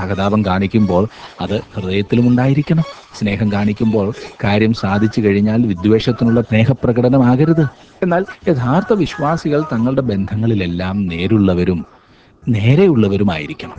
സഹതാപം കാണിക്കുമ്പോൾ അത് ഹൃദയത്തിലും ഉണ്ടായിരിക്കണം സ്നേഹം കാണിക്കുമ്പോൾ കാര്യം സാധിച്ചു കഴിഞ്ഞാൽ വിദ്വേഷത്തിനുള്ള സ്നേഹപ്രകടനമാകരുത് എന്നാൽ യഥാർത്ഥ വിശ്വാസികൾ തങ്ങളുടെ ബന്ധങ്ങളിലെല്ലാം നേരുള്ളവരും നേരെയുള്ളവരുമായിരിക്കണം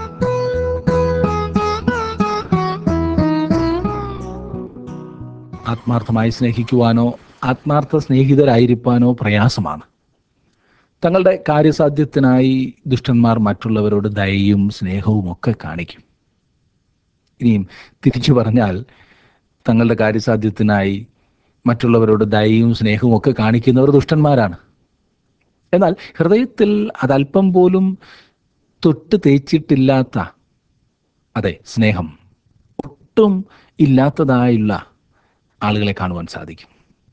ആത്മാർത്ഥമായി സ്നേഹിക്കുവാനോ ആത്മാർത്ഥ സ്നേഹിതരായിരിക്കാനോ പ്രയാസമാണ് തങ്ങളുടെ കാര്യസാധ്യത്തിനായി ദുഷ്ടന്മാർ മറ്റുള്ളവരോട് ദയയും സ്നേഹവും ഒക്കെ കാണിക്കും ഇനിയും തിരിച്ചു പറഞ്ഞാൽ തങ്ങളുടെ കാര്യസാധ്യത്തിനായി മറ്റുള്ളവരോട് ദയയും സ്നേഹവും ഒക്കെ കാണിക്കുന്നവർ ദുഷ്ടന്മാരാണ് എന്നാൽ ഹൃദയത്തിൽ അതല്പം പോലും തൊട്ട് തേച്ചിട്ടില്ലാത്ത അതെ സ്നേഹം ഒട്ടും ഇല്ലാത്തതായുള്ള ആളുകളെ കാണുവാൻ സാധിക്കും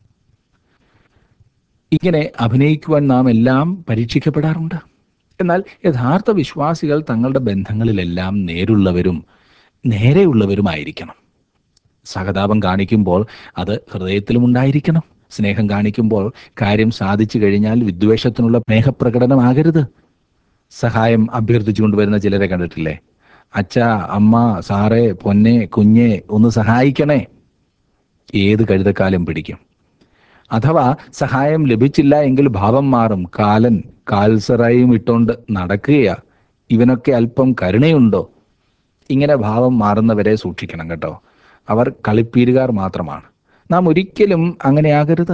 ഇങ്ങനെ അഭിനയിക്കുവാൻ നാം എല്ലാം പരീക്ഷിക്കപ്പെടാറുണ്ട് എന്നാൽ യഥാർത്ഥ വിശ്വാസികൾ തങ്ങളുടെ ബന്ധങ്ങളിലെല്ലാം നേരുള്ളവരും നേരെയുള്ളവരുമായിരിക്കണം സഹതാപം കാണിക്കുമ്പോൾ അത് ഹൃദയത്തിലും ഉണ്ടായിരിക്കണം സ്നേഹം കാണിക്കുമ്പോൾ കാര്യം സാധിച്ചു കഴിഞ്ഞാൽ വിദ്വേഷത്തിനുള്ള സ്നേഹപ്രകടനമാകരുത് സഹായം അഭ്യർത്ഥിച്ചുകൊണ്ട് വരുന്ന ചിലരെ കണ്ടിട്ടില്ലേ അച്ഛ അമ്മ സാറേ പൊന്നെ കുഞ്ഞെ ഒന്ന് സഹായിക്കണേ ഏത് കഴുതക്കാലം പിടിക്കും അഥവാ സഹായം ലഭിച്ചില്ല എങ്കിൽ ഭാവം മാറും കാലൻ കാൽസറായും ഇട്ടോണ്ട് നടക്കുകയാ ഇവനൊക്കെ അല്പം കരുണയുണ്ടോ ഇങ്ങനെ ഭാവം മാറുന്നവരെ സൂക്ഷിക്കണം കേട്ടോ അവർ കളിപ്പീരുകാർ മാത്രമാണ് നാം ഒരിക്കലും അങ്ങനെയാകരുത്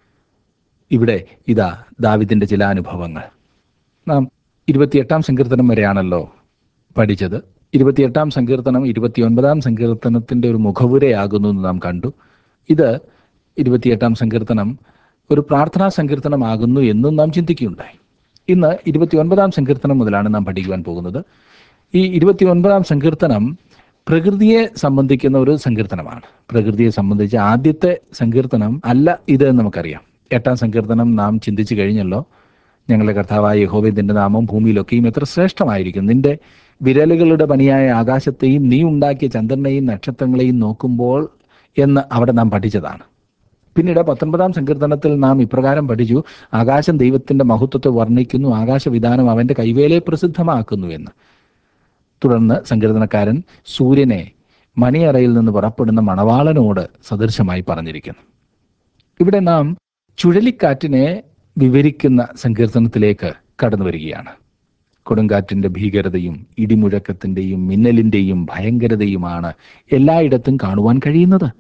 ഇവിടെ ഇതാ ദാവിദിന്റെ ചില അനുഭവങ്ങൾ നാം ഇരുപത്തിയെട്ടാം സങ്കീർത്തനം വരെയാണല്ലോ പഠിച്ചത് ഇരുപത്തിയെട്ടാം സങ്കീർത്തനം ഇരുപത്തിയൊൻപതാം സങ്കീർത്തനത്തിന്റെ ഒരു മുഖവുരയാകുന്നു എന്ന് നാം കണ്ടു ഇത് ഇരുപത്തിയെട്ടാം സങ്കീർത്തനം ഒരു പ്രാർത്ഥനാ സങ്കീർത്തനമാകുന്നു എന്നും നാം ചിന്തിക്കുകയുണ്ടായി ഇന്ന് ഇരുപത്തിയൊൻപതാം സങ്കീർത്തനം മുതലാണ് നാം പഠിക്കുവാൻ പോകുന്നത് ഈ ഇരുപത്തിയൊൻപതാം സങ്കീർത്തനം പ്രകൃതിയെ സംബന്ധിക്കുന്ന ഒരു സങ്കീർത്തനമാണ് പ്രകൃതിയെ സംബന്ധിച്ച് ആദ്യത്തെ സങ്കീർത്തനം അല്ല ഇത് എന്ന് നമുക്കറിയാം എട്ടാം സങ്കീർത്തനം നാം ചിന്തിച്ചു കഴിഞ്ഞല്ലോ ഞങ്ങളുടെ കർത്താവായ യഹോവേ നിന്റെ നാമം ഭൂമിയിലൊക്കെയും എത്ര ശ്രേഷ്ഠമായിരിക്കും നിന്റെ വിരലുകളുടെ പണിയായ ആകാശത്തെയും നീ ഉണ്ടാക്കിയ ചന്ദ്രനെയും നക്ഷത്രങ്ങളെയും നോക്കുമ്പോൾ എന്ന് അവിടെ നാം പഠിച്ചതാണ് പിന്നീട് പത്തൊൻപതാം സങ്കീർത്തനത്തിൽ നാം ഇപ്രകാരം പഠിച്ചു ആകാശം ദൈവത്തിന്റെ മഹത്വത്തെ വർണ്ണിക്കുന്നു ആകാശവിധാനം അവന്റെ കൈവേലയെ പ്രസിദ്ധമാക്കുന്നു എന്ന് തുടർന്ന് സങ്കീർത്തനക്കാരൻ സൂര്യനെ മണിയറയിൽ നിന്ന് പുറപ്പെടുന്ന മണവാളനോട് സദൃശമായി പറഞ്ഞിരിക്കുന്നു ഇവിടെ നാം ചുഴലിക്കാറ്റിനെ വിവരിക്കുന്ന സങ്കീർത്തനത്തിലേക്ക് കടന്നു വരികയാണ് കൊടുങ്കാറ്റിന്റെ ഭീകരതയും ഇടിമുഴക്കത്തിന്റെയും മിന്നലിന്റെയും ഭയങ്കരതയുമാണ് എല്ലായിടത്തും കാണുവാൻ കഴിയുന്നത്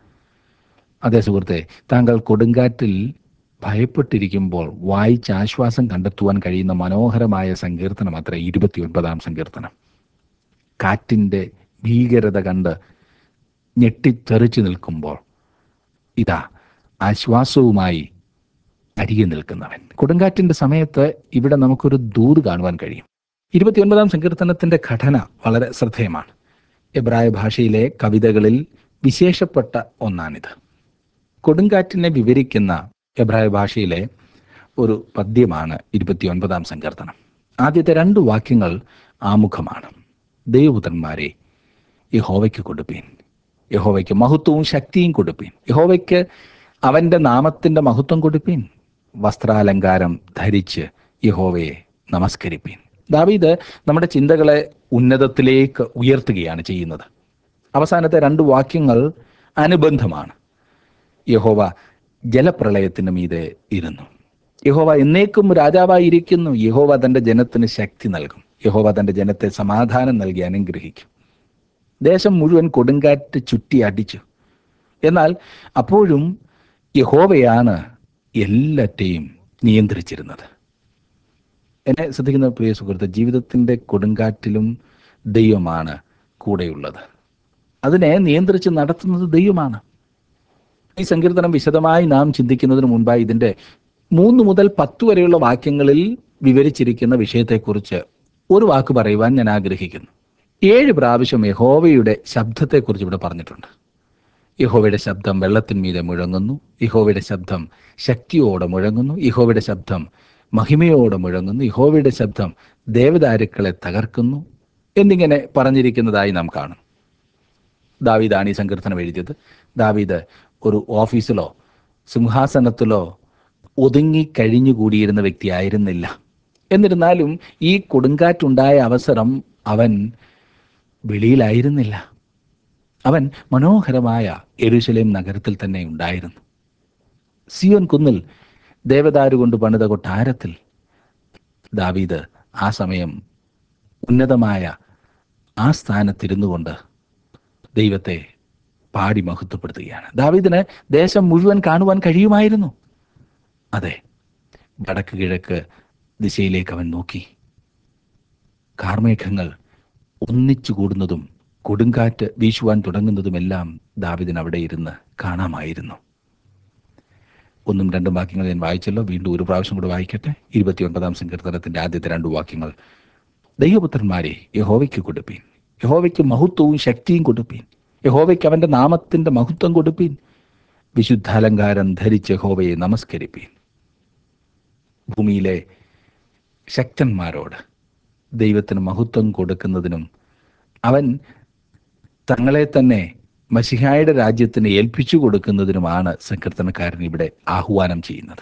അതേ സുഹൃത്തെ താങ്കൾ കൊടുങ്കാറ്റിൽ ഭയപ്പെട്ടിരിക്കുമ്പോൾ വായിച്ച് ആശ്വാസം കണ്ടെത്തുവാൻ കഴിയുന്ന മനോഹരമായ സങ്കീർത്തനം അത്ര ഇരുപത്തിയൊൻപതാം സങ്കീർത്തനം കാറ്റിൻ്റെ ഭീകരത കണ്ട് ഞെട്ടിത്തെറിച്ചു നിൽക്കുമ്പോൾ ഇതാ ആശ്വാസവുമായി അരികെ നിൽക്കുന്നവൻ കൊടുങ്കാറ്റിന്റെ സമയത്ത് ഇവിടെ നമുക്കൊരു ദൂത് കാണുവാൻ കഴിയും ഇരുപത്തിയൊൻപതാം സങ്കീർത്തനത്തിന്റെ ഘടന വളരെ ശ്രദ്ധേയമാണ് എബ്രായ ഭാഷയിലെ കവിതകളിൽ വിശേഷപ്പെട്ട ഒന്നാണിത് കൊടുങ്കാറ്റിനെ വിവരിക്കുന്ന എബ്രായ ഭാഷയിലെ ഒരു പദ്യമാണ് ഇരുപത്തിയൊൻപതാം സങ്കീർത്തനം ആദ്യത്തെ രണ്ട് വാക്യങ്ങൾ ആമുഖമാണ് ദൈവപുത്രന്മാരെ യഹോവയ്ക്ക് കൊടുപ്പീൻ യഹോവയ്ക്ക് മഹത്വവും ശക്തിയും കൊടുപ്പീൻ യഹോവയ്ക്ക് അവന്റെ നാമത്തിന്റെ മഹത്വം കൊടുപ്പീൻ വസ്ത്രാലങ്കാരം ധരിച്ച് യഹോവയെ നമസ്കരിപ്പീൻ ദാവീദ് നമ്മുടെ ചിന്തകളെ ഉന്നതത്തിലേക്ക് ഉയർത്തുകയാണ് ചെയ്യുന്നത് അവസാനത്തെ രണ്ട് വാക്യങ്ങൾ അനുബന്ധമാണ് യഹോവ ജലപ്രളയത്തിന് മീതെ ഇരുന്നു യഹോവ എന്നേക്കും രാജാവായിരിക്കുന്നു യഹോവ തന്റെ ജനത്തിന് ശക്തി നൽകും യഹോവ തന്റെ ജനത്തെ സമാധാനം നൽകി അനുഗ്രഹിക്കും ദേശം മുഴുവൻ കൊടുങ്കാറ്റ് ചുറ്റി അടിച്ചു എന്നാൽ അപ്പോഴും യഹോവയാണ് എല്ലാറ്റെയും നിയന്ത്രിച്ചിരുന്നത് എന്നെ ശ്രദ്ധിക്കുന്ന പ്രിയ സുഹൃത്ത് ജീവിതത്തിന്റെ കൊടുങ്കാറ്റിലും ദൈവമാണ് കൂടെയുള്ളത് അതിനെ നിയന്ത്രിച്ച് നടത്തുന്നത് ദൈവമാണ് ഈ സങ്കീർത്തനം വിശദമായി നാം ചിന്തിക്കുന്നതിന് മുൻപായി ഇതിന്റെ മൂന്ന് മുതൽ പത്ത് വരെയുള്ള വാക്യങ്ങളിൽ വിവരിച്ചിരിക്കുന്ന വിഷയത്തെക്കുറിച്ച് ഒരു വാക്ക് പറയുവാൻ ഞാൻ ആഗ്രഹിക്കുന്നു ഏഴ് പ്രാവശ്യം യഹോവയുടെ ശബ്ദത്തെക്കുറിച്ച് ഇവിടെ പറഞ്ഞിട്ടുണ്ട് യഹോവയുടെ ശബ്ദം വെള്ളത്തിന്മീതെ മുഴങ്ങുന്നു യഹോവയുടെ ശബ്ദം ശക്തിയോടെ മുഴങ്ങുന്നു യഹോവയുടെ ശബ്ദം മഹിമയോടെ മുഴങ്ങുന്നു യഹോവയുടെ ശബ്ദം ദേവദാരുക്കളെ തകർക്കുന്നു എന്നിങ്ങനെ പറഞ്ഞിരിക്കുന്നതായി നാം കാണും ദാവീദാണ് ഈ സങ്കീർത്തനം എഴുതിയത് ദാവീദ് ഒരു ഓഫീസിലോ സിംഹാസനത്തിലോ ഒതുങ്ങി കഴിഞ്ഞുകൂടിയിരുന്ന വ്യക്തിയായിരുന്നില്ല എന്നിരുന്നാലും ഈ കൊടുങ്കാറ്റുണ്ടായ അവസരം അവൻ വെളിയിലായിരുന്നില്ല അവൻ മനോഹരമായ എരുശലേം നഗരത്തിൽ തന്നെ ഉണ്ടായിരുന്നു സിയോൻ കുന്നിൽ ദേവദാരു കൊണ്ട് പണിത കൊട്ടാരത്തിൽ ദാവീദ് ആ സമയം ഉന്നതമായ ആ സ്ഥാനത്തിരുന്നു കൊണ്ട് ദൈവത്തെ പാടി മഹത്വപ്പെടുത്തുകയാണ് ദാവീദിന് ദേശം മുഴുവൻ കാണുവാൻ കഴിയുമായിരുന്നു അതെ വടക്ക് കിഴക്ക് ദിശയിലേക്ക് അവൻ നോക്കി കാർമേഘങ്ങൾ ഒന്നിച്ചു കൂടുന്നതും കൊടുങ്കാറ്റ് വീശുവാൻ തുടങ്ങുന്നതുമെല്ലാം ദാവിദിന് അവിടെ ഇരുന്ന് കാണാമായിരുന്നു ഒന്നും രണ്ടും വാക്യങ്ങൾ ഞാൻ വായിച്ചല്ലോ വീണ്ടും ഒരു പ്രാവശ്യം കൂടെ വായിക്കട്ടെ ഇരുപത്തിയൊൻപതാം സങ്കീർത്തനത്തിന്റെ ആദ്യത്തെ രണ്ട് വാക്യങ്ങൾ ദൈവപുത്രന്മാരെ യഹോവയ്ക്ക് കൊടുപ്പീൻ യഹോവയ്ക്ക് മഹത്വവും ശക്തിയും കൊടുപ്പീൻ യഹോവയ്ക്ക് അവന്റെ നാമത്തിന്റെ മഹത്വം കൊടുപ്പീൻ വിശുദ്ധാലങ്കാരം ധരിച്ച് യഹോവയെ നമസ്കരിപ്പീൻ ഭൂമിയിലെ ശക്തന്മാരോട് ദൈവത്തിന് മഹത്വം കൊടുക്കുന്നതിനും അവൻ തങ്ങളെ തന്നെ മസിഹായുടെ രാജ്യത്തിന് ഏൽപ്പിച്ചു കൊടുക്കുന്നതിനുമാണ് സങ്കീർത്തനക്കാരൻ ഇവിടെ ആഹ്വാനം ചെയ്യുന്നത്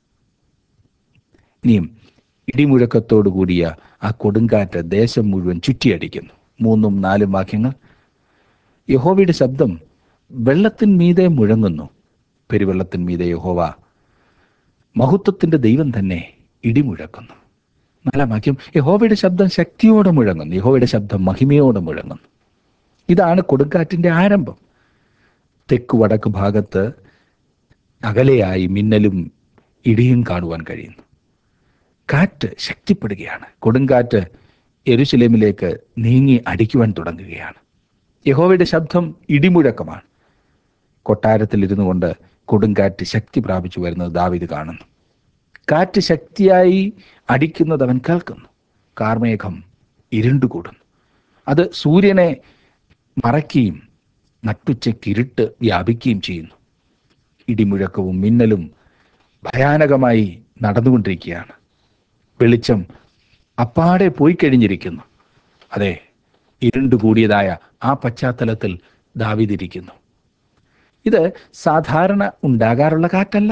ഇനിയും ഇടിമുഴക്കത്തോടു കൂടിയ ആ കൊടുങ്കാറ്റ് ദേശം മുഴുവൻ ചുറ്റിയടിക്കുന്നു മൂന്നും നാലും വാക്യങ്ങൾ യഹോവയുടെ ശബ്ദം വെള്ളത്തിന്മീതെ മുഴങ്ങുന്നു പെരുവെള്ളത്തിന്മീതെ യഹോവ മഹത്വത്തിന്റെ ദൈവം തന്നെ ഇടിമുഴക്കുന്നു നാലാം വാക്യം യഹോവയുടെ ശബ്ദം ശക്തിയോടെ മുഴങ്ങുന്നു യഹോവയുടെ ശബ്ദം മഹിമയോടെ മുഴങ്ങുന്നു ഇതാണ് കൊടുങ്കാറ്റിന്റെ ആരംഭം തെക്ക് വടക്ക് ഭാഗത്ത് അകലെയായി മിന്നലും ഇടിയും കാണുവാൻ കഴിയുന്നു കാറ്റ് ശക്തിപ്പെടുകയാണ് കൊടുങ്കാറ്റ് എരുശലേമിലേക്ക് നീങ്ങി അടിക്കുവാൻ തുടങ്ങുകയാണ് യഹോവയുടെ ശബ്ദം ഇടിമുഴക്കമാണ് കൊട്ടാരത്തിൽ ഇരുന്നു കൊണ്ട് കൊടുങ്കാറ്റ് ശക്തി പ്രാപിച്ചു വരുന്നത് ദാവിദ് കാണുന്നു കാറ്റ് ശക്തിയായി അടിക്കുന്നത് അവൻ കേൾക്കുന്നു കാർമേഘം ഇരുണ്ടുകൂടുന്നു അത് സൂര്യനെ മറയ്ക്കുകയും നട്ടുച്ചയ്ക്ക് ഇരുട്ട് വ്യാപിക്കുകയും ചെയ്യുന്നു ഇടിമുഴക്കവും മിന്നലും ഭയാനകമായി നടന്നുകൊണ്ടിരിക്കുകയാണ് വെളിച്ചം അപ്പാടെ പോയി കഴിഞ്ഞിരിക്കുന്നു അതെ ഇരുണ്ടു കൂടിയതായ ആ പശ്ചാത്തലത്തിൽ ദാവിതിരിക്കുന്നു ഇത് സാധാരണ ഉണ്ടാകാറുള്ള കാറ്റല്ല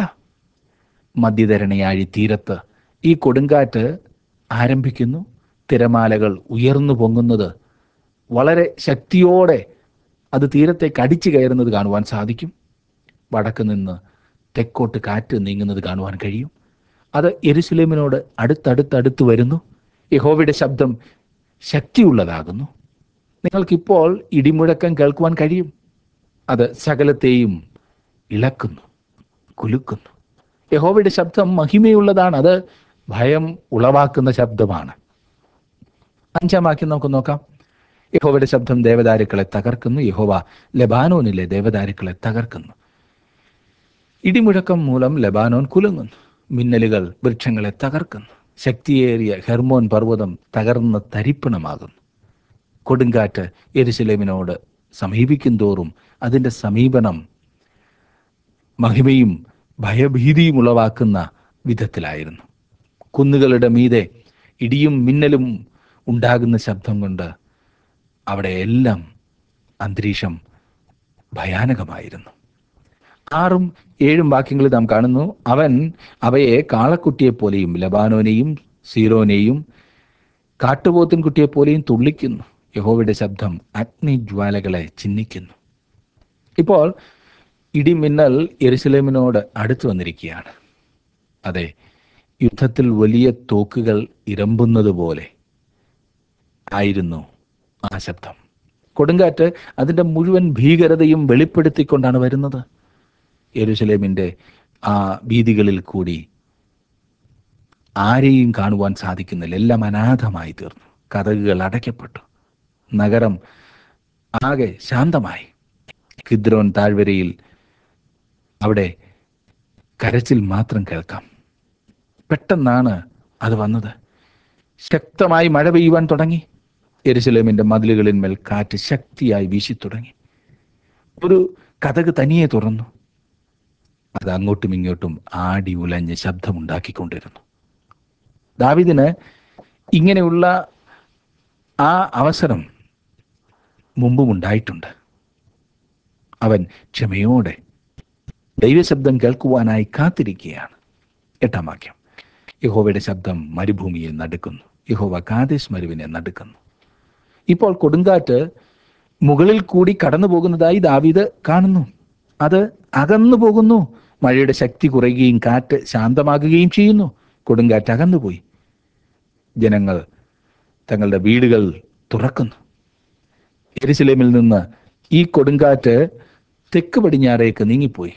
മധ്യധരണയാഴി തീരത്ത് ഈ കൊടുങ്കാറ്റ് ആരംഭിക്കുന്നു തിരമാലകൾ ഉയർന്നു പൊങ്ങുന്നത് വളരെ ശക്തിയോടെ അത് തീരത്തേക്ക് അടിച്ചു കയറുന്നത് കാണുവാൻ സാധിക്കും വടക്ക് നിന്ന് തെക്കോട്ട് കാറ്റ് നീങ്ങുന്നത് കാണുവാൻ കഴിയും അത് എരുസലേമിനോട് അടുത്തടുത്തടുത്ത് വരുന്നു യഹോവയുടെ ശബ്ദം ശക്തിയുള്ളതാകുന്നു നിങ്ങൾക്കിപ്പോൾ ഇടിമുഴക്കം കേൾക്കുവാൻ കഴിയും അത് സകലത്തെയും ഇളക്കുന്നു കുലുക്കുന്നു യഹോവയുടെ ശബ്ദം മഹിമയുള്ളതാണ് അത് ഭയം ഉളവാക്കുന്ന ശബ്ദമാണ് അഞ്ചാം വാക്യം നമുക്ക് നോക്കാം യഹോവയുടെ ശബ്ദം ദേവദാരുക്കളെ തകർക്കുന്നു യഹോവ ലബാനോനിലെ ദേവദാരുക്കളെ തകർക്കുന്നു ഇടിമുഴക്കം മൂലം ലബാനോൻ കുലുങ്ങുന്നു മിന്നലുകൾ വൃക്ഷങ്ങളെ തകർക്കുന്നു ശക്തിയേറിയ ഹെർമോൻ പർവ്വതം തകർന്ന് തരിപ്പണമാകുന്നു കൊടുങ്കാറ്റ് എരുസലേമിനോട് സമീപിക്കും തോറും അതിൻ്റെ സമീപനം മഹിമയും ഭയഭീതിയും ഉളവാക്കുന്ന വിധത്തിലായിരുന്നു കുന്നുകളുടെ മീതെ ഇടിയും മിന്നലും ഉണ്ടാകുന്ന ശബ്ദം കൊണ്ട് അവിടെ എല്ലാം അന്തരീക്ഷം ഭയാനകമായിരുന്നു ആറും ഏഴും വാക്യങ്ങളിൽ നാം കാണുന്നു അവൻ അവയെ കാളക്കുട്ടിയെപ്പോലെയും ലബാനോനെയും സീറോനെയും കാട്ടുപോത്തിൻ കുട്ടിയെപ്പോലെയും തുള്ളിക്കുന്നു യഹോവയുടെ ശബ്ദം അഗ്നിജ്വാലകളെ ചിഹ്നിക്കുന്നു ഇപ്പോൾ ഇടിമിന്നൽ യെരുസലേമിനോട് അടുത്തു വന്നിരിക്കുകയാണ് അതെ യുദ്ധത്തിൽ വലിയ തോക്കുകൾ ഇരമ്പുന്നത് പോലെ ആയിരുന്നു ആ ശബ്ദം കൊടുങ്കാറ്റ് അതിൻ്റെ മുഴുവൻ ഭീകരതയും വെളിപ്പെടുത്തിക്കൊണ്ടാണ് വരുന്നത് യെരുസലേമിൻ്റെ ആ വീതികളിൽ കൂടി ആരെയും കാണുവാൻ സാധിക്കുന്നില്ല എല്ലാം അനാഥമായി തീർന്നു കഥകുകൾ അടയ്ക്കപ്പെട്ടു നഗരം ആകെ ശാന്തമായി കിദ്രോൻ താഴ്വരയിൽ അവിടെ കരച്ചിൽ മാത്രം കേൾക്കാം പെട്ടെന്നാണ് അത് വന്നത് ശക്തമായി മഴ പെയ്യുവാൻ തുടങ്ങി എരുസലേമിന്റെ മതിലുകളിന്മേൽ കാറ്റ് ശക്തിയായി വീശി തുടങ്ങി ഒരു കഥക് തനിയെ തുറന്നു അത് അങ്ങോട്ടും ഇങ്ങോട്ടും ആടി ഉലഞ്ഞ് ശബ്ദമുണ്ടാക്കിക്കൊണ്ടിരുന്നു ദാവിദിന് ഇങ്ങനെയുള്ള ആ അവസരം മുമ്പും ഉണ്ടായിട്ടുണ്ട് അവൻ ക്ഷമയോടെ ദൈവശബ്ദം കേൾക്കുവാനായി കാത്തിരിക്കുകയാണ് എട്ടാം വാക്യം യഹോവയുടെ ശബ്ദം മരുഭൂമിയെ നടുക്കുന്നു യഹോവ കാദേശ് മരുവിനെ നടുക്കുന്നു ഇപ്പോൾ കൊടുങ്കാറ്റ് മുകളിൽ കൂടി കടന്നു പോകുന്നതായി ദാവീദ് കാണുന്നു അത് അകന്നു പോകുന്നു മഴയുടെ ശക്തി കുറയുകയും കാറ്റ് ശാന്തമാകുകയും ചെയ്യുന്നു കൊടുങ്കാറ്റ് അകന്നുപോയി ജനങ്ങൾ തങ്ങളുടെ വീടുകൾ തുറക്കുന്നു എരുസലേമിൽ നിന്ന് ഈ കൊടുങ്കാറ്റ് തെക്ക് പടിഞ്ഞാറേക്ക് നീങ്ങിപ്പോയി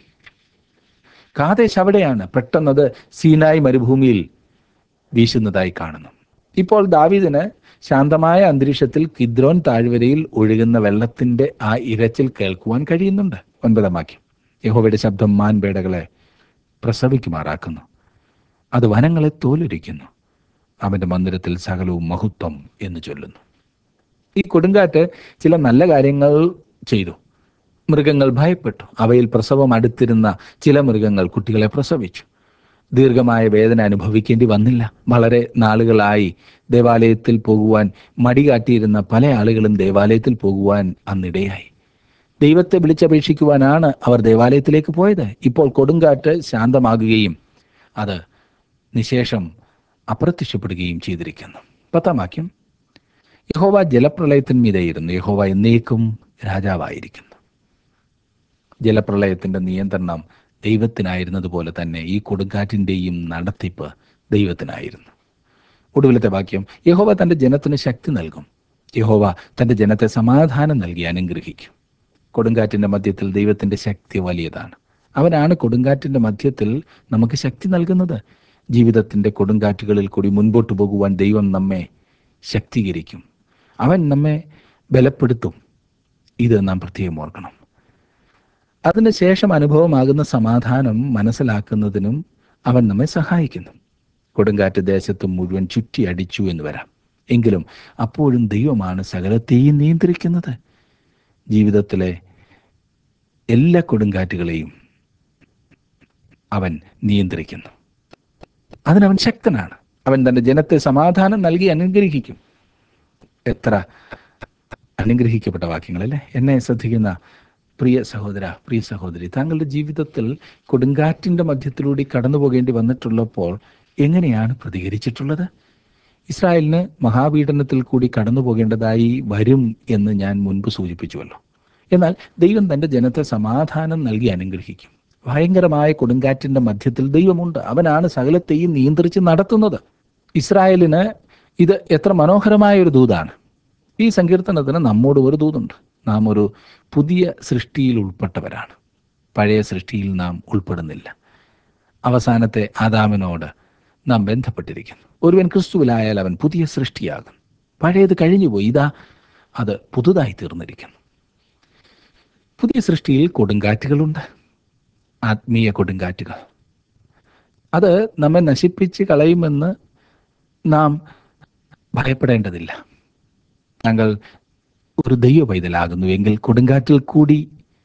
കാതേശ് അവിടെയാണ് പെട്ടെന്നത് സീനായി മരുഭൂമിയിൽ വീശുന്നതായി കാണുന്നു ഇപ്പോൾ ദാവീദിന് ശാന്തമായ അന്തരീക്ഷത്തിൽ കിദ്രോൻ താഴ്വരയിൽ ഒഴുകുന്ന വെള്ളത്തിന്റെ ആ ഇരച്ചിൽ കേൾക്കുവാൻ കഴിയുന്നുണ്ട് ഒൻപതാം വാക്യം യഹോവയുടെ ശബ്ദം മാൻപേടകളെ പ്രസവിക്കുമാറാക്കുന്നു അത് വനങ്ങളെ തോലുരിക്കുന്നു അവന്റെ മന്ദിരത്തിൽ സകലവും മഹത്വം എന്ന് ചൊല്ലുന്നു ഈ കൊടുങ്കാറ്റ് ചില നല്ല കാര്യങ്ങൾ ചെയ്തു മൃഗങ്ങൾ ഭയപ്പെട്ടു അവയിൽ പ്രസവം അടുത്തിരുന്ന ചില മൃഗങ്ങൾ കുട്ടികളെ പ്രസവിച്ചു ദീർഘമായ വേദന അനുഭവിക്കേണ്ടി വന്നില്ല വളരെ നാളുകളായി ദേവാലയത്തിൽ പോകുവാൻ മടി കാട്ടിയിരുന്ന പല ആളുകളും ദേവാലയത്തിൽ പോകുവാൻ അന്നിടയായി ദൈവത്തെ വിളിച്ചപേക്ഷിക്കുവാനാണ് അവർ ദേവാലയത്തിലേക്ക് പോയത് ഇപ്പോൾ കൊടുങ്കാറ്റ് ശാന്തമാകുകയും അത് നിശേഷം അപ്രത്യക്ഷപ്പെടുകയും ചെയ്തിരിക്കുന്നു പത്താം വാക്യം യഹോവ ജലപ്രളയത്തിന്മീതെയിരുന്നു യഹോവ എന്നേക്കും രാജാവായിരിക്കുന്നു ജലപ്രളയത്തിന്റെ നിയന്ത്രണം ദൈവത്തിനായിരുന്നതുപോലെ തന്നെ ഈ കൊടുങ്കാറ്റിൻ്റെയും നടത്തിപ്പ് ദൈവത്തിനായിരുന്നു ഒടുവിലത്തെ വാക്യം യഹോവ തന്റെ ജനത്തിന് ശക്തി നൽകും യഹോവ തന്റെ ജനത്തെ സമാധാനം നൽകി അനുഗ്രഹിക്കും കൊടുങ്കാറ്റിന്റെ മധ്യത്തിൽ ദൈവത്തിന്റെ ശക്തി വലിയതാണ് അവനാണ് കൊടുങ്കാറ്റിന്റെ മധ്യത്തിൽ നമുക്ക് ശക്തി നൽകുന്നത് ജീവിതത്തിന്റെ കൊടുങ്കാറ്റുകളിൽ കൂടി മുൻപോട്ട് പോകുവാൻ ദൈവം നമ്മെ ശക്തീകരിക്കും അവൻ നമ്മെ ബലപ്പെടുത്തും ഇത് നാം പ്രത്യേകം ഓർക്കണം അതിനുശേഷം അനുഭവമാകുന്ന സമാധാനം മനസ്സിലാക്കുന്നതിനും അവൻ നമ്മെ സഹായിക്കുന്നു കൊടുങ്കാറ്റ് ദേശത്ത് മുഴുവൻ ചുറ്റി അടിച്ചു എന്ന് വരാം എങ്കിലും അപ്പോഴും ദൈവമാണ് സകലത്തെയും നിയന്ത്രിക്കുന്നത് ജീവിതത്തിലെ എല്ലാ കൊടുങ്കാറ്റുകളെയും അവൻ നിയന്ത്രിക്കുന്നു അതിനവൻ ശക്തനാണ് അവൻ തന്റെ ജനത്തെ സമാധാനം നൽകി അനുഗ്രഹിക്കും എത്ര അനുഗ്രഹിക്കപ്പെട്ട വാക്യങ്ങളല്ലേ എന്നെ ശ്രദ്ധിക്കുന്ന പ്രിയ സഹോദര പ്രിയ സഹോദരി താങ്കളുടെ ജീവിതത്തിൽ കൊടുങ്കാറ്റിന്റെ മധ്യത്തിലൂടെ കടന്നു പോകേണ്ടി വന്നിട്ടുള്ളപ്പോൾ എങ്ങനെയാണ് പ്രതികരിച്ചിട്ടുള്ളത് ഇസ്രായേലിന് മഹാപീഡനത്തിൽ കൂടി കടന്നു പോകേണ്ടതായി വരും എന്ന് ഞാൻ മുൻപ് സൂചിപ്പിച്ചുവല്ലോ എന്നാൽ ദൈവം തന്റെ ജനത്തെ സമാധാനം നൽകി അനുഗ്രഹിക്കും ഭയങ്കരമായ കൊടുങ്കാറ്റിന്റെ മധ്യത്തിൽ ദൈവമുണ്ട് അവനാണ് സകലത്തെയും നിയന്ത്രിച്ച് നടത്തുന്നത് ഇസ്രായേലിന് ഇത് എത്ര മനോഹരമായ ഒരു ദൂതാണ് ഈ സങ്കീർത്തനത്തിന് നമ്മോട് ഒരു ദൂതുണ്ട് നാം ഒരു പുതിയ സൃഷ്ടിയിൽ ഉൾപ്പെട്ടവരാണ് പഴയ സൃഷ്ടിയിൽ നാം ഉൾപ്പെടുന്നില്ല അവസാനത്തെ ആദാമിനോട് നാം ബന്ധപ്പെട്ടിരിക്കുന്നു ഒരുവൻ ക്രിസ്തുവിലായാൽ അവൻ പുതിയ സൃഷ്ടിയാകും പഴയത് കഴിഞ്ഞുപോയി ഇതാ അത് പുതുതായി തീർന്നിരിക്കുന്നു പുതിയ സൃഷ്ടിയിൽ കൊടുങ്കാറ്റുകളുണ്ട് ആത്മീയ കൊടുങ്കാറ്റുകൾ അത് നമ്മെ നശിപ്പിച്ച് കളയുമെന്ന് നാം ഭയപ്പെടേണ്ടതില്ല താങ്കൾ ഒരു ദൈവ പൈതലാകുന്നു എങ്കിൽ കൊടുങ്കാറ്റിൽ കൂടി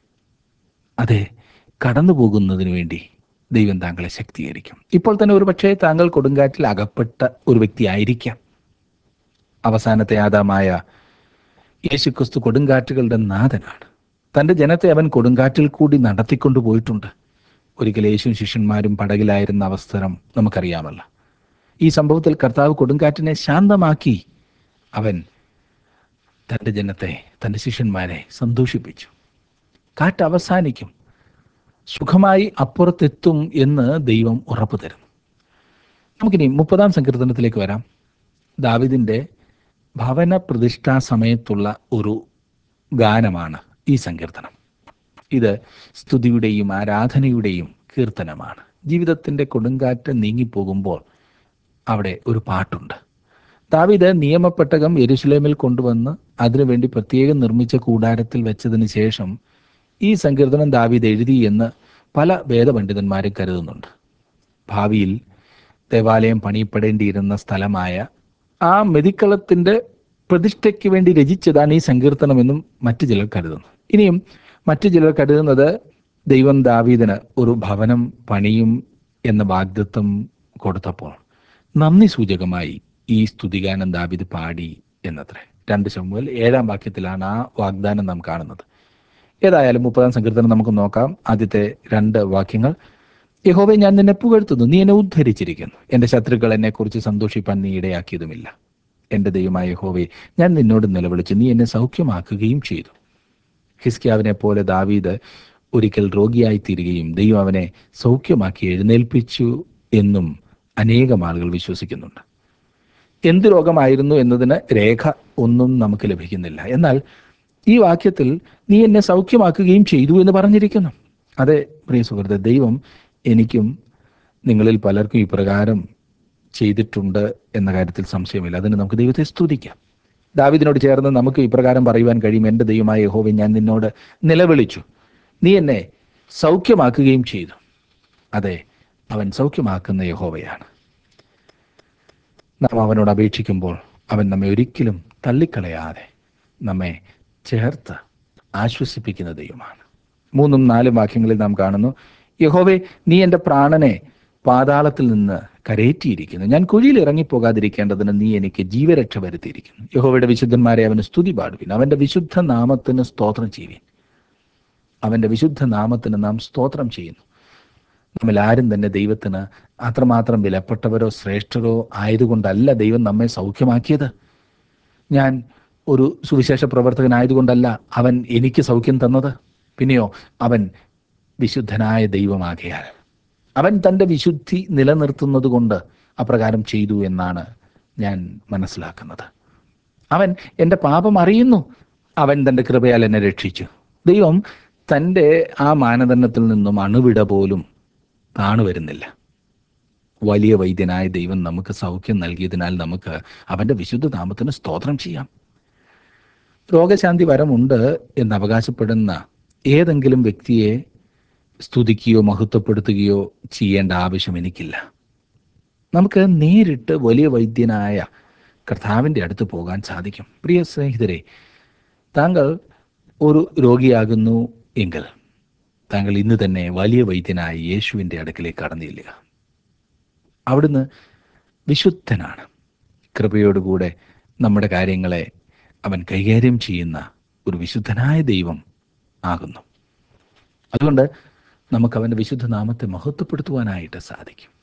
അതെ കടന്നു പോകുന്നതിന് വേണ്ടി ദൈവം താങ്കളെ ശക്തീകരിക്കും ഇപ്പോൾ തന്നെ ഒരു പക്ഷേ താങ്കൾ കൊടുങ്കാറ്റിൽ അകപ്പെട്ട ഒരു വ്യക്തിയായിരിക്കാം അവസാനത്തെ ആദാമായ യേശുക്രിസ്തു കൊടുങ്കാറ്റുകളുടെ നാഥനാണ് തൻ്റെ ജനത്തെ അവൻ കൊടുങ്കാറ്റിൽ കൂടി നടത്തിക്കൊണ്ടു പോയിട്ടുണ്ട് ഒരിക്കൽ യേശു ശിഷ്യന്മാരും പടകിലായിരുന്ന അവസരം നമുക്കറിയാമല്ലോ ഈ സംഭവത്തിൽ കർത്താവ് കൊടുങ്കാറ്റിനെ ശാന്തമാക്കി അവൻ തൻ്റെ ജനത്തെ തൻ്റെ ശിഷ്യന്മാരെ സന്തോഷിപ്പിച്ചു കാറ്റ് അവസാനിക്കും സുഖമായി അപ്പുറത്തെത്തും എന്ന് ദൈവം ഉറപ്പു തരുന്നു നമുക്കിനി മുപ്പതാം സങ്കീർത്തനത്തിലേക്ക് വരാം ദാവിദിൻ്റെ ഭവന പ്രതിഷ്ഠാ സമയത്തുള്ള ഒരു ഗാനമാണ് ഈ സങ്കീർത്തനം ഇത് സ്തുതിയുടെയും ആരാധനയുടെയും കീർത്തനമാണ് ജീവിതത്തിൻ്റെ കൊടുങ്കാറ്റ് നീങ്ങിപ്പോകുമ്പോൾ അവിടെ ഒരു പാട്ടുണ്ട് ദാവിദ് നിയമപ്പെട്ടകം യെരുശലേമിൽ കൊണ്ടുവന്ന് അതിനുവേണ്ടി പ്രത്യേകം നിർമ്മിച്ച കൂടാരത്തിൽ വെച്ചതിന് ശേഷം ഈ സങ്കീർത്തനം ദാവീദ് എഴുതി എന്ന് പല വേദപണ്ഡിതന്മാരും കരുതുന്നുണ്ട് ഭാവിയിൽ ദേവാലയം പണിയപ്പെടേണ്ടിയിരുന്ന സ്ഥലമായ ആ മെതിക്കളത്തിൻ്റെ പ്രതിഷ്ഠയ്ക്ക് വേണ്ടി രചിച്ചതാണ് ഈ സങ്കീർത്തനമെന്നും മറ്റു ചിലർ കരുതുന്നു ഇനിയും മറ്റു ചിലർ കരുതുന്നത് ദൈവം ദാവീദിന് ഒരു ഭവനം പണിയും എന്ന വാഗ്ദത്വം കൊടുത്തപ്പോൾ നന്ദി സൂചകമായി ഈ സ്തുതിഗാനം ദാവീദ് പാടി എന്നത്രേ രണ്ട് ശമുവൽ ഏഴാം വാക്യത്തിലാണ് ആ വാഗ്ദാനം നാം കാണുന്നത് ഏതായാലും മുപ്പതാം സങ്കീർത്തനം നമുക്ക് നോക്കാം ആദ്യത്തെ രണ്ട് വാക്യങ്ങൾ യഹോവെ ഞാൻ നിന്നെ പുകഴ്ത്തുന്നു നീ എന്നെ ഉദ്ധരിച്ചിരിക്കുന്നു എന്റെ ശത്രുക്കൾ എന്നെ കുറിച്ച് സന്തോഷിപ്പാൻ നീ ഇടയാക്കിയതുമില്ല എൻ്റെ ദൈവമായ യഹോവേ ഞാൻ നിന്നോട് നിലവിളിച്ച് നീ എന്നെ സൗഖ്യമാക്കുകയും ചെയ്തു ഹിസ്കിയാവിനെ പോലെ ദാവീദ് ഒരിക്കൽ രോഗിയായി തീരുകയും ദൈവം അവനെ സൗഖ്യമാക്കി എഴുന്നേൽപ്പിച്ചു എന്നും അനേകം ആളുകൾ വിശ്വസിക്കുന്നുണ്ട് എന്ത് രോഗമായിരുന്നു എന്നതിന് രേഖ ഒന്നും നമുക്ക് ലഭിക്കുന്നില്ല എന്നാൽ ഈ വാക്യത്തിൽ നീ എന്നെ സൗഖ്യമാക്കുകയും ചെയ്തു എന്ന് പറഞ്ഞിരിക്കുന്നു അതെ പ്രിയ സുഹൃത്തെ ദൈവം എനിക്കും നിങ്ങളിൽ പലർക്കും ഇപ്രകാരം ചെയ്തിട്ടുണ്ട് എന്ന കാര്യത്തിൽ സംശയമില്ല അതിന് നമുക്ക് ദൈവത്തെ സ്തുതിക്കാം ദാവിദിനോട് ചേർന്ന് നമുക്ക് ഇപ്രകാരം പറയുവാൻ കഴിയും എൻ്റെ ദൈവമായ യഹോവേ ഞാൻ നിന്നോട് നിലവിളിച്ചു നീ എന്നെ സൗഖ്യമാക്കുകയും ചെയ്തു അതെ അവൻ സൗഖ്യമാക്കുന്ന യഹോവയാണ് നാം അവനോട് അപേക്ഷിക്കുമ്പോൾ അവൻ നമ്മെ ഒരിക്കലും തള്ളിക്കളയാതെ നമ്മെ ചേർത്ത് ആശ്വസിപ്പിക്കുന്ന ദൈവമാണ് മൂന്നും നാലും വാക്യങ്ങളിൽ നാം കാണുന്നു യഹോവേ നീ എൻ്റെ പ്രാണനെ പാതാളത്തിൽ നിന്ന് കരയേറ്റിയിരിക്കുന്നു ഞാൻ കുഴിയിൽ ഇറങ്ങിപ്പോകാതിരിക്കേണ്ടതിന് നീ എനിക്ക് ജീവരക്ഷ വരുത്തിയിരിക്കുന്നു യഹോവയുടെ വിശുദ്ധന്മാരെ അവന് സ്തുതി പാടുവിൻ അവൻ്റെ വിശുദ്ധ നാമത്തിന് സ്തോത്രം ചെയ്യുവിൻ അവൻ്റെ വിശുദ്ധ നാമത്തിന് നാം സ്തോത്രം ചെയ്യുന്നു നമ്മിൽ ആരും തന്നെ ദൈവത്തിന് അത്രമാത്രം വിലപ്പെട്ടവരോ ശ്രേഷ്ഠരോ ആയതുകൊണ്ടല്ല ദൈവം നമ്മെ സൗഖ്യമാക്കിയത് ഞാൻ ഒരു സുവിശേഷ പ്രവർത്തകനായതുകൊണ്ടല്ല അവൻ എനിക്ക് സൗഖ്യം തന്നത് പിന്നെയോ അവൻ വിശുദ്ധനായ ദൈവമാകയാൽ അവൻ തൻ്റെ വിശുദ്ധി നിലനിർത്തുന്നത് കൊണ്ട് അപ്രകാരം ചെയ്തു എന്നാണ് ഞാൻ മനസ്സിലാക്കുന്നത് അവൻ എൻ്റെ പാപം അറിയുന്നു അവൻ തൻ്റെ കൃപയാൽ എന്നെ രക്ഷിച്ചു ദൈവം തൻ്റെ ആ മാനദണ്ഡത്തിൽ നിന്നും അണുവിട പോലും താണു വരുന്നില്ല വലിയ വൈദ്യനായ ദൈവം നമുക്ക് സൗഖ്യം നൽകിയതിനാൽ നമുക്ക് അവൻ്റെ വിശുദ്ധ നാമത്തിന് സ്തോത്രം ചെയ്യാം രോഗശാന്തി വരമുണ്ട് എന്ന് അവകാശപ്പെടുന്ന ഏതെങ്കിലും വ്യക്തിയെ സ്തുതിക്കുകയോ മഹത്വപ്പെടുത്തുകയോ ചെയ്യേണ്ട ആവശ്യം എനിക്കില്ല നമുക്ക് നേരിട്ട് വലിയ വൈദ്യനായ കർത്താവിൻ്റെ അടുത്ത് പോകാൻ സാധിക്കും പ്രിയ സ്നേഹിതരെ താങ്കൾ ഒരു രോഗിയാകുന്നു എങ്കിൽ താങ്കൾ ഇന്ന് തന്നെ വലിയ വൈദ്യനായ യേശുവിൻ്റെ അടുക്കിലേക്ക് കടന്നു ചെല്ലുക അവിടുന്ന് വിശുദ്ധനാണ് കൃപയോടുകൂടെ നമ്മുടെ കാര്യങ്ങളെ അവൻ കൈകാര്യം ചെയ്യുന്ന ഒരു വിശുദ്ധനായ ദൈവം ആകുന്നു അതുകൊണ്ട് നമുക്ക് അവൻ്റെ വിശുദ്ധ നാമത്തെ മഹത്വപ്പെടുത്തുവാനായിട്ട് സാധിക്കും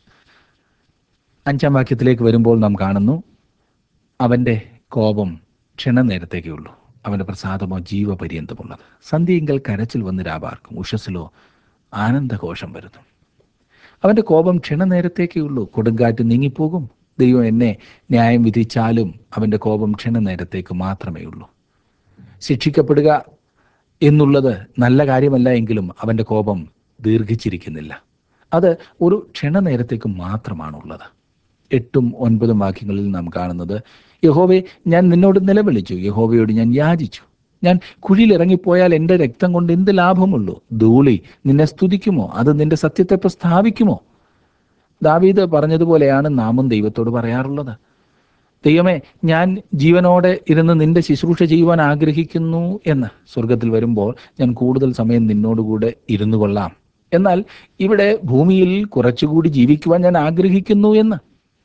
അഞ്ചാം വാക്യത്തിലേക്ക് വരുമ്പോൾ നാം കാണുന്നു അവൻ്റെ കോപം ക്ഷണനേരത്തേക്കേ ഉള്ളൂ അവൻ്റെ പ്രസാദമോ ജീവപര്യന്തമുള്ളത് സന്ധ്യയെങ്കിൽ കരച്ചിൽ വന്ന് രാപാർക്കും ഉഷസ്സിലോ ആനന്ദഘോഷം വരുന്നു അവൻ്റെ കോപം ക്ഷണനേരത്തേക്കേ ഉള്ളൂ കൊടുങ്കാറ്റ് നീങ്ങിപ്പോകും ദൈവം എന്നെ ന്യായം വിധിച്ചാലും അവൻ്റെ കോപം ക്ഷണനേരത്തേക്ക് മാത്രമേ ഉള്ളൂ ശിക്ഷിക്കപ്പെടുക എന്നുള്ളത് നല്ല കാര്യമല്ല എങ്കിലും അവൻ്റെ കോപം ദീർഘിച്ചിരിക്കുന്നില്ല അത് ഒരു ക്ഷണനേരത്തേക്ക് മാത്രമാണുള്ളത് എട്ടും ഒൻപതും വാക്യങ്ങളിൽ നാം കാണുന്നത് യഹോവെ ഞാൻ നിന്നോട് നിലവിളിച്ചു യഹോവയോട് ഞാൻ യാചിച്ചു ഞാൻ കുഴിയിൽ ഇറങ്ങിപ്പോയാൽ എൻ്റെ രക്തം കൊണ്ട് എന്ത് ലാഭമുള്ളൂ ധൂളി നിന്നെ സ്തുതിക്കുമോ അത് നിന്റെ സത്യത്തെ പ്രസ്താവിക്കുമോ ദാവീദ് പറഞ്ഞതുപോലെയാണ് നാമും ദൈവത്തോട് പറയാറുള്ളത് ദൈവമേ ഞാൻ ജീവനോടെ ഇരുന്ന് നിന്റെ ശുശ്രൂഷ ചെയ്യുവാൻ ആഗ്രഹിക്കുന്നു എന്ന് സ്വർഗത്തിൽ വരുമ്പോൾ ഞാൻ കൂടുതൽ സമയം നിന്നോടുകൂടെ ഇരുന്നു കൊള്ളാം എന്നാൽ ഇവിടെ ഭൂമിയിൽ കുറച്ചുകൂടി ജീവിക്കുവാൻ ഞാൻ ആഗ്രഹിക്കുന്നു എന്ന്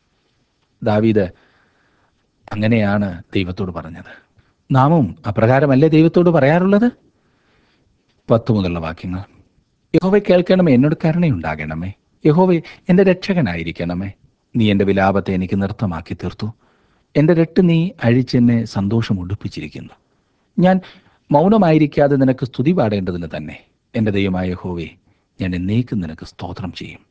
ദാവീദ് അങ്ങനെയാണ് ദൈവത്തോട് പറഞ്ഞത് നാമും അപ്രകാരമല്ലേ ദൈവത്തോട് പറയാറുള്ളത് പത്ത് മുതലുള്ള വാക്യങ്ങൾ യഹോവെ കേൾക്കണമേ എന്നോട് കരുണയുണ്ടാകണമേ യഹോവെ എൻ്റെ രക്ഷകനായിരിക്കണമേ നീ എൻ്റെ വിലാപത്തെ എനിക്ക് നൃത്തമാക്കി തീർത്തു എൻ്റെ രട്ട് നീ അഴിച്ചെന്നെ സന്തോഷം ഉടുപ്പിച്ചിരിക്കുന്നു ഞാൻ മൗനമായിരിക്കാതെ നിനക്ക് സ്തുതി പാടേണ്ടതിന് തന്നെ എൻ്റെ ദൈവമായ യഹോവേ ഞാൻ എന്നേക്കും നിനക്ക് സ്തോത്രം ചെയ്യും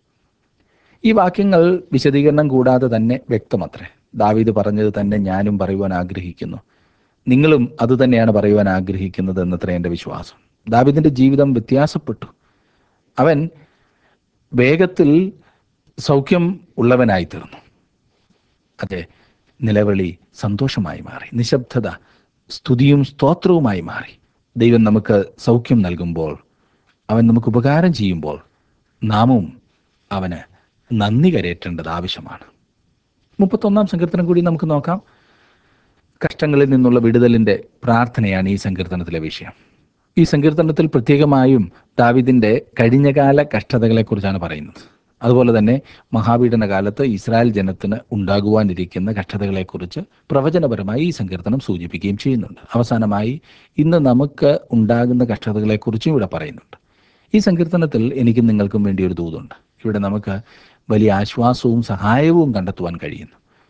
ഈ വാക്യങ്ങൾ വിശദീകരണം കൂടാതെ തന്നെ വ്യക്തമത്രേ ദാവീദ് പറഞ്ഞത് തന്നെ ഞാനും പറയുവാൻ ആഗ്രഹിക്കുന്നു നിങ്ങളും അത് തന്നെയാണ് പറയുവാൻ ആഗ്രഹിക്കുന്നത് എന്നത്ര എൻ്റെ വിശ്വാസം ദാവീദിന്റെ ജീവിതം വ്യത്യാസപ്പെട്ടു അവൻ വേഗത്തിൽ സൗഖ്യം ഉള്ളവനായി തീർന്നു അതെ നിലവിളി സന്തോഷമായി മാറി നിശബ്ദത സ്തുതിയും സ്തോത്രവുമായി മാറി ദൈവം നമുക്ക് സൗഖ്യം നൽകുമ്പോൾ അവൻ നമുക്ക് ഉപകാരം ചെയ്യുമ്പോൾ നാമും അവന് നന്ദി കരയേറ്റേണ്ടത് ആവശ്യമാണ് മുപ്പത്തൊന്നാം സങ്കീർത്തനം കൂടി നമുക്ക് നോക്കാം കഷ്ടങ്ങളിൽ നിന്നുള്ള വിടുതലിന്റെ പ്രാർത്ഥനയാണ് ഈ സങ്കീർത്തനത്തിലെ വിഷയം ഈ സങ്കീർത്തനത്തിൽ പ്രത്യേകമായും ദാവിദിന്റെ കഴിഞ്ഞകാല കഷ്ടതകളെക്കുറിച്ചാണ് പറയുന്നത് അതുപോലെ തന്നെ മഹാപീഡന കാലത്ത് ഇസ്രായേൽ ജനത്തിന് ഉണ്ടാകുവാനിരിക്കുന്ന കഷ്ടതകളെക്കുറിച്ച് പ്രവചനപരമായി ഈ സങ്കീർത്തനം സൂചിപ്പിക്കുകയും ചെയ്യുന്നുണ്ട് അവസാനമായി ഇന്ന് നമുക്ക് ഉണ്ടാകുന്ന കഷ്ടതകളെക്കുറിച്ചും ഇവിടെ പറയുന്നുണ്ട് ഈ സങ്കീർത്തനത്തിൽ എനിക്കും നിങ്ങൾക്കും വേണ്ടി ഒരു ദൂതുണ്ട് ഇവിടെ നമുക്ക് വലിയ ആശ്വാസവും സഹായവും കണ്ടെത്തുവാൻ കഴിയുന്നു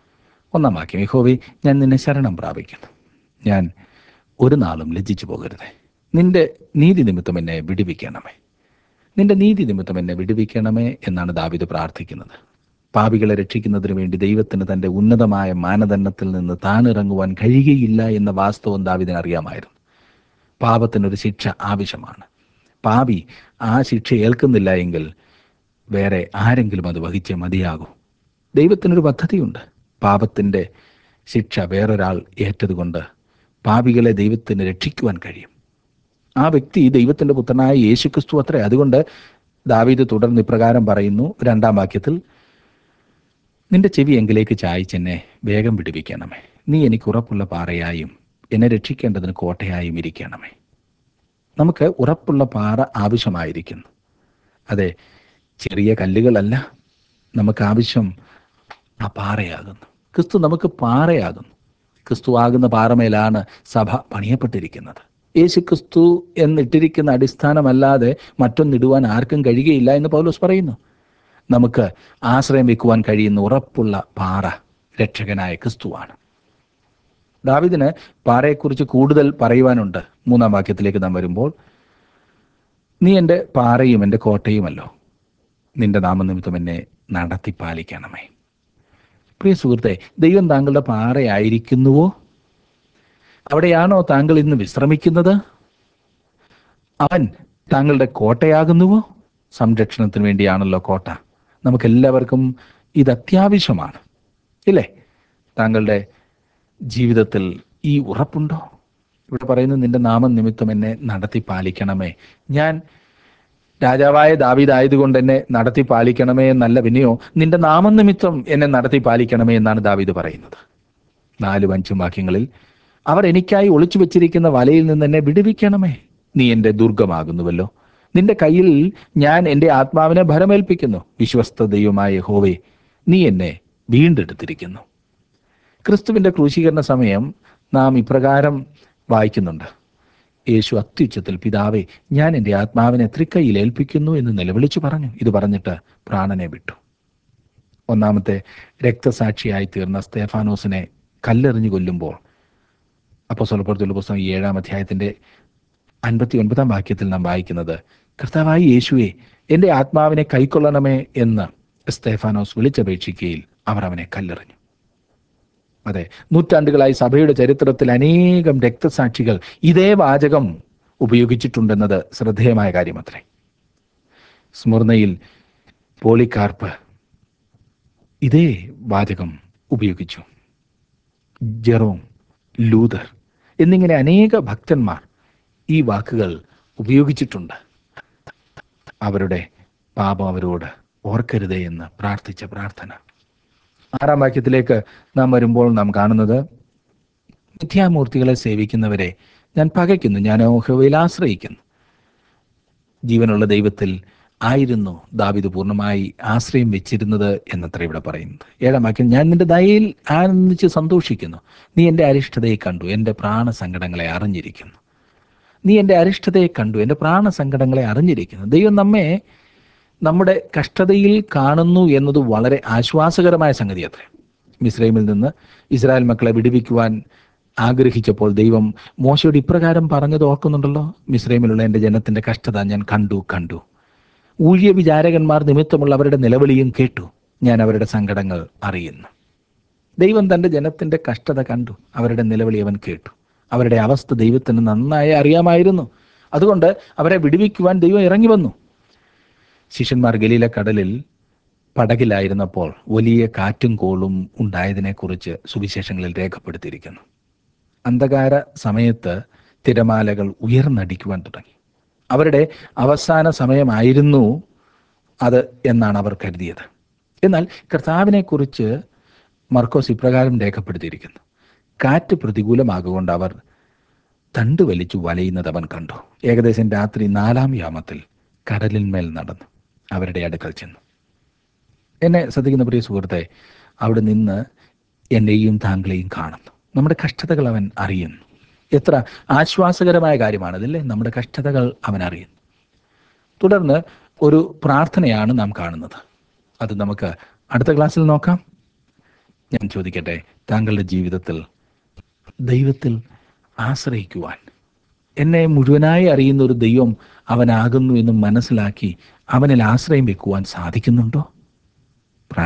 ഒന്നാം വാക്യം യഹോവേ ഞാൻ നിന്നെ ശരണം പ്രാപിക്കുന്നു ഞാൻ ഒരു നാളും ലജ്ജിച്ചു പോകരുതേ നിന്റെ നീതി നിമിത്തം എന്നെ വിടുവിക്കണമേ നിന്റെ നീതി നിമിത്തം എന്നെ വിടുവിക്കണമേ എന്നാണ് ദാവിദ് പ്രാർത്ഥിക്കുന്നത് പാപികളെ രക്ഷിക്കുന്നതിന് വേണ്ടി ദൈവത്തിന് തന്റെ ഉന്നതമായ മാനദണ്ഡത്തിൽ നിന്ന് താനിറങ്ങുവാൻ കഴിയുകയില്ല എന്ന വാസ്തവം ദാവിദിന് അറിയാമായിരുന്നു പാപത്തിനൊരു ശിക്ഷ ആവശ്യമാണ് പാപി ആ ശിക്ഷ ഏൽക്കുന്നില്ല എങ്കിൽ വേറെ ആരെങ്കിലും അത് വഹിച്ചേ മതിയാകൂ ദൈവത്തിനൊരു പദ്ധതിയുണ്ട് പാപത്തിൻ്റെ ശിക്ഷ വേറൊരാൾ ഏറ്റതുകൊണ്ട് പാപികളെ ദൈവത്തിന് രക്ഷിക്കുവാൻ കഴിയും ആ വ്യക്തി ദൈവത്തിന്റെ പുത്രനായ യേശുക്രിസ്തു അത്രേ അതുകൊണ്ട് ദാവീദ് തുടർന്ന് ഇപ്രകാരം പറയുന്നു രണ്ടാം വാക്യത്തിൽ നിന്റെ ചെവി എങ്കിലേക്ക് ചായച്ചെന്നെ വേഗം വിടുവിക്കണമേ നീ എനിക്ക് ഉറപ്പുള്ള പാറയായും എന്നെ രക്ഷിക്കേണ്ടതിന് കോട്ടയായും ഇരിക്കണമേ നമുക്ക് ഉറപ്പുള്ള പാറ ആവശ്യമായിരിക്കുന്നു അതെ ചെറിയ കല്ലുകളല്ല നമുക്ക് ആവശ്യം ആ പാറയാകുന്നു ക്രിസ്തു നമുക്ക് പാറയാകുന്നു ക്രിസ്തു ആകുന്ന പാറമേലാണ് സഭ പണിയപ്പെട്ടിരിക്കുന്നത് യേശു ക്രിസ്തു എന്നിട്ടിരിക്കുന്ന അടിസ്ഥാനമല്ലാതെ മറ്റൊന്നിടുവാൻ ആർക്കും കഴിയുകയില്ല എന്ന് പൗലോസ് പറയുന്നു നമുക്ക് ആശ്രയം വെക്കുവാൻ കഴിയുന്ന ഉറപ്പുള്ള പാറ രക്ഷകനായ ക്രിസ്തുവാണ് ദാവിദിന് പാറയെക്കുറിച്ച് കൂടുതൽ പറയുവാനുണ്ട് മൂന്നാം വാക്യത്തിലേക്ക് നാം വരുമ്പോൾ നീ എൻ്റെ പാറയും എൻ്റെ കോട്ടയുമല്ലോ നിന്റെ നാമനിമിത്തം എന്നെ നടത്തി പാലിക്കണമേ പ്രിയ സുഹൃത്തെ ദൈവം താങ്കളുടെ പാറയായിരിക്കുന്നുവോ അവിടെയാണോ താങ്കൾ ഇന്ന് വിശ്രമിക്കുന്നത് അവൻ താങ്കളുടെ കോട്ടയാകുന്നുവോ സംരക്ഷണത്തിന് വേണ്ടിയാണല്ലോ കോട്ട നമുക്കെല്ലാവർക്കും ഇത് അത്യാവശ്യമാണ് ഇല്ലേ താങ്കളുടെ ജീവിതത്തിൽ ഈ ഉറപ്പുണ്ടോ ഇവിടെ പറയുന്നു നിന്റെ നാമം നിമിത്തം എന്നെ നടത്തി പാലിക്കണമേ ഞാൻ രാജാവായ ദാവീദ് ആയതുകൊണ്ട് എന്നെ നടത്തി പാലിക്കണമേ എന്നല്ല പിന്നെയോ നിന്റെ നാമം നിമിത്തം എന്നെ നടത്തി പാലിക്കണമേ എന്നാണ് ദാവീദ് പറയുന്നത് നാലും അഞ്ചും വാക്യങ്ങളിൽ അവർ എനിക്കായി ഒളിച്ചു വെച്ചിരിക്കുന്ന വലയിൽ നിന്ന് എന്നെ വിടുവിക്കണമേ നീ എൻ്റെ ദുർഗമാകുന്നുവല്ലോ നിന്റെ കയ്യിൽ ഞാൻ എൻ്റെ ആത്മാവിനെ ഭരമേൽപ്പിക്കുന്നു വിശ്വസ്ത ദൈവമായ ഹോവേ നീ എന്നെ വീണ്ടെടുത്തിരിക്കുന്നു ക്രിസ്തുവിന്റെ ക്രൂശീകരണ സമയം നാം ഇപ്രകാരം വായിക്കുന്നുണ്ട് യേശു അത്യുച്ചത്തിൽ പിതാവേ ഞാൻ എൻ്റെ ആത്മാവിനെ തൃക്കൈയിൽ ഏൽപ്പിക്കുന്നു എന്ന് നിലവിളിച്ചു പറഞ്ഞു ഇത് പറഞ്ഞിട്ട് പ്രാണനെ വിട്ടു ഒന്നാമത്തെ രക്തസാക്ഷിയായി തീർന്ന സ്തേഫാനോസിനെ കല്ലെറിഞ്ഞു കൊല്ലുമ്പോൾ അപ്പോൾ സ്വലപ്പുറത്തുള്ള പുസ്തകം ഏഴാം അധ്യായത്തിന്റെ അൻപത്തി ഒൻപതാം വാക്യത്തിൽ നാം വായിക്കുന്നത് കർത്താവായി യേശുവെ എൻ്റെ ആത്മാവിനെ കൈക്കൊള്ളണമേ എന്ന് സ്തേഫാനോസ് വിളിച്ചപേക്ഷിക്കുകയിൽ അവർ അവനെ കല്ലെറിഞ്ഞു അതെ നൂറ്റാണ്ടുകളായി സഭയുടെ ചരിത്രത്തിൽ അനേകം രക്തസാക്ഷികൾ ഇതേ വാചകം ഉപയോഗിച്ചിട്ടുണ്ടെന്നത് ശ്രദ്ധേയമായ കാര്യമത്രേ സ്മൃണയിൽ പോളികാർപ്പ് ഇതേ വാചകം ഉപയോഗിച്ചു ജെറോം ലൂതർ എന്നിങ്ങനെ അനേക ഭക്തന്മാർ ഈ വാക്കുകൾ ഉപയോഗിച്ചിട്ടുണ്ട് അവരുടെ പാപം അവരോട് ഓർക്കരുതേ എന്ന് പ്രാർത്ഥിച്ച പ്രാർത്ഥന ആറാം വാക്യത്തിലേക്ക് നാം വരുമ്പോൾ നാം കാണുന്നത് മിഥ്യാമൂർത്തികളെ സേവിക്കുന്നവരെ ഞാൻ പകയ്ക്കുന്നു ഞാൻ ഓഹോവയിൽ ആശ്രയിക്കുന്നു ജീവനുള്ള ദൈവത്തിൽ ആയിരുന്നു ദാവിദ് പൂർണ്ണമായി ആശ്രയം വെച്ചിരുന്നത് എന്നത്ര ഇവിടെ പറയുന്നത് ഏഴാം വാക്യം ഞാൻ നിന്റെ ദയയിൽ ആനന്ദിച്ച് സന്തോഷിക്കുന്നു നീ എൻ്റെ അരിഷ്ടതയെ കണ്ടു എൻ്റെ പ്രാണസങ്കടങ്ങളെ അറിഞ്ഞിരിക്കുന്നു നീ എൻ്റെ അരിഷ്ടതയെ കണ്ടു എൻ്റെ പ്രാണസങ്കടങ്ങളെ അറിഞ്ഞിരിക്കുന്നു ദൈവം നമ്മെ നമ്മുടെ കഷ്ടതയിൽ കാണുന്നു എന്നത് വളരെ ആശ്വാസകരമായ സംഗതി അത്രേ മിസ്രൈമിൽ നിന്ന് ഇസ്രായേൽ മക്കളെ വിടുവിക്കുവാൻ ആഗ്രഹിച്ചപ്പോൾ ദൈവം മോശയോട് ഇപ്രകാരം പറഞ്ഞത് ഓർക്കുന്നുണ്ടല്ലോ മിസ്രൈമിലുള്ള എൻ്റെ ജനത്തിൻ്റെ കഷ്ടത ഞാൻ കണ്ടു കണ്ടു ഊഴിയ വിചാരകന്മാർ നിമിത്തമുള്ള അവരുടെ നിലവിളിയും കേട്ടു ഞാൻ അവരുടെ സങ്കടങ്ങൾ അറിയുന്നു ദൈവം തൻ്റെ ജനത്തിൻ്റെ കഷ്ടത കണ്ടു അവരുടെ നിലവിളി അവൻ കേട്ടു അവരുടെ അവസ്ഥ ദൈവത്തിന് നന്നായി അറിയാമായിരുന്നു അതുകൊണ്ട് അവരെ വിടുവിക്കുവാൻ ദൈവം ഇറങ്ങി വന്നു ശിഷ്യന്മാർ ഗലീല കടലിൽ പടകിലായിരുന്നപ്പോൾ വലിയ കാറ്റും കോളും ഉണ്ടായതിനെക്കുറിച്ച് സുവിശേഷങ്ങളിൽ രേഖപ്പെടുത്തിയിരിക്കുന്നു അന്ധകാര സമയത്ത് തിരമാലകൾ ഉയർന്നടിക്കുവാൻ തുടങ്ങി അവരുടെ അവസാന സമയമായിരുന്നു അത് എന്നാണ് അവർ കരുതിയത് എന്നാൽ കർത്താവിനെക്കുറിച്ച് മർക്കോസ് ഇപ്രകാരം രേഖപ്പെടുത്തിയിരിക്കുന്നു കാറ്റ് പ്രതികൂലമാകൊണ്ട് അവർ തണ്ട് വലിച്ചു വലയുന്നത് അവൻ കണ്ടു ഏകദേശം രാത്രി നാലാം യാമത്തിൽ കടലിന്മേൽ നടന്നു അവരുടെ അടുക്കൽ ചെന്നു എന്നെ ശ്രദ്ധിക്കുന്ന പ്രിയ സുഹൃത്തെ അവിടെ നിന്ന് എന്നെയും താങ്കളെയും കാണുന്നു നമ്മുടെ കഷ്ടതകൾ അവൻ അറിയുന്നു എത്ര ആശ്വാസകരമായ കാര്യമാണതില്ലേ നമ്മുടെ കഷ്ടതകൾ അവൻ അറിയുന്നു തുടർന്ന് ഒരു പ്രാർത്ഥനയാണ് നാം കാണുന്നത് അത് നമുക്ക് അടുത്ത ക്ലാസ്സിൽ നോക്കാം ഞാൻ ചോദിക്കട്ടെ താങ്കളുടെ ജീവിതത്തിൽ ദൈവത്തിൽ ആശ്രയിക്കുവാൻ എന്നെ മുഴുവനായി അറിയുന്ന ഒരു ദൈവം അവനാകുന്നു എന്ന് മനസ്സിലാക്കി അവനിൽ ആശ്രയം വെക്കുവാൻ സാധിക്കുന്നുണ്ടോ